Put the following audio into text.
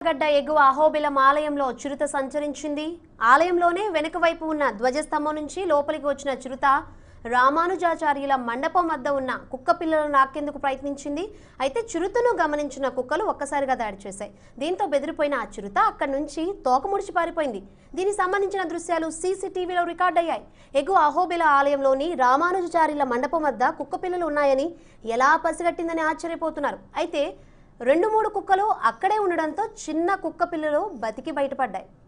గడ్డ ఎగువ అహోబిలం ఆలయంలో చిరుత సంచరించింది ఆలయంలోనే వెనుక వైపు ఉన్న ధ్వజస్తంభం నుంచి లోపలికి వచ్చిన చిరుత రామానుజాచార్యుల మండపం వద్ద ఉన్న కుక్క పిల్లలను నాకేందుకు ప్రయత్నించింది అయితే చిరుతను గమనించిన కుక్కలు ఒక్కసారిగా దాడి చేశాయి దీంతో బెదిరిపోయిన ఆ చిరుత అక్కడి నుంచి తోక ముడిచి పారిపోయింది దీనికి సంబంధించిన దృశ్యాలు సీసీటీవీలో రికార్డ్ అయ్యాయి ఎగువ అహోబిల ఆలయంలోని రామానుజాచార్యుల మండపం వద్ద కుక్క పిల్లలు ఉన్నాయని ఎలా పసిగట్టిందని ఆశ్చర్యపోతున్నారు అయితే రెండు మూడు కుక్కలు అక్కడే ఉండడంతో చిన్న కుక్క పిల్లలు బతికి బయటపడ్డాయి